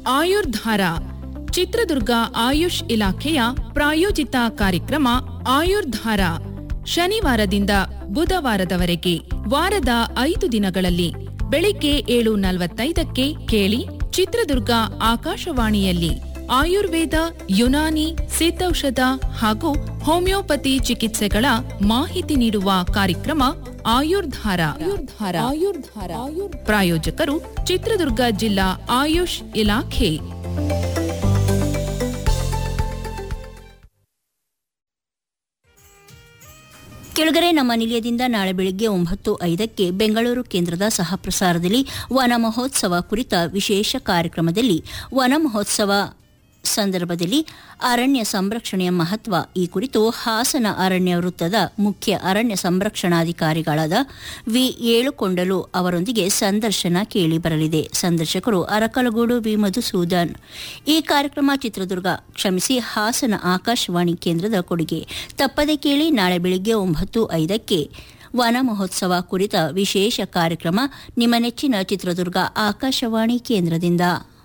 ಆಯುರ್ಧಾರ ಚಿತ್ರದುರ್ಗ ಆಯುಷ್ ಇಲಾಖೆಯ ಪ್ರಾಯೋಜಿತ ಕಾರ್ಯಕ್ರಮ ಆಯುರ್ಧಾರ ಶನಿವಾರದಿಂದ ಬುಧವಾರದವರೆಗೆ ವಾರದ ಐದು ದಿನಗಳಲ್ಲಿ ಬೆಳಿಗ್ಗೆ ಏಳು ನಲವತ್ತೈದಕ್ಕೆ ಕೇಳಿ ಚಿತ್ರದುರ್ಗ ಆಕಾಶವಾಣಿಯಲ್ಲಿ ಆಯುರ್ವೇದ ಯುನಾನಿ ಸಿದ್ಧೌಷಧ ಹಾಗೂ ಹೋಮಿಯೋಪತಿ ಚಿಕಿತ್ಸೆಗಳ ಮಾಹಿತಿ ನೀಡುವ ಕಾರ್ಯಕ್ರಮ ಆಯುರ್ಧಾರ ಆಯುರ್ಧಾರ ಆಯುರ್ಧಾರ ಪ್ರಾಯೋಜಕರು ಚಿತ್ರದುರ್ಗ ಜಿಲ್ಲಾ ಆಯುಷ್ ಇಲಾಖೆ ಕೆಳಗರೆ ನಮ್ಮ ನಿಲಯದಿಂದ ನಾಳೆ ಬೆಳಿಗ್ಗೆ ಒಂಬತ್ತು ಐದಕ್ಕೆ ಬೆಂಗಳೂರು ಕೇಂದ್ರದ ಸಹ ಪ್ರಸಾರದಲ್ಲಿ ವನ ಮಹೋತ್ಸವ ಕುರಿತ ವಿಶೇಷ ಕಾರ್ಯಕ್ರಮದಲ್ಲಿ ವನ ಮಹೋತ್ಸವ ಸಂದರ್ಭದಲ್ಲಿ ಅರಣ್ಯ ಸಂರಕ್ಷಣೆಯ ಮಹತ್ವ ಈ ಕುರಿತು ಹಾಸನ ಅರಣ್ಯ ವೃತ್ತದ ಮುಖ್ಯ ಅರಣ್ಯ ಸಂರಕ್ಷಣಾಧಿಕಾರಿಗಳಾದ ವಿ ಏಳುಕೊಂಡಲು ಅವರೊಂದಿಗೆ ಸಂದರ್ಶನ ಕೇಳಿ ಬರಲಿದೆ ಸಂದರ್ಶಕರು ಅರಕಲಗೂಡು ವಿ ಮಧುಸೂದನ್ ಈ ಕಾರ್ಯಕ್ರಮ ಚಿತ್ರದುರ್ಗ ಕ್ಷಮಿಸಿ ಹಾಸನ ಆಕಾಶವಾಣಿ ಕೇಂದ್ರದ ಕೊಡುಗೆ ತಪ್ಪದೆ ಕೇಳಿ ನಾಳೆ ಬೆಳಿಗ್ಗೆ ಒಂಬತ್ತು ಐದಕ್ಕೆ ವನ ಮಹೋತ್ಸವ ಕುರಿತ ವಿಶೇಷ ಕಾರ್ಯಕ್ರಮ ನಿಮ್ಮ ನೆಚ್ಚಿನ ಚಿತ್ರದುರ್ಗ ಆಕಾಶವಾಣಿ ಕೇಂದ್ರದಿಂದ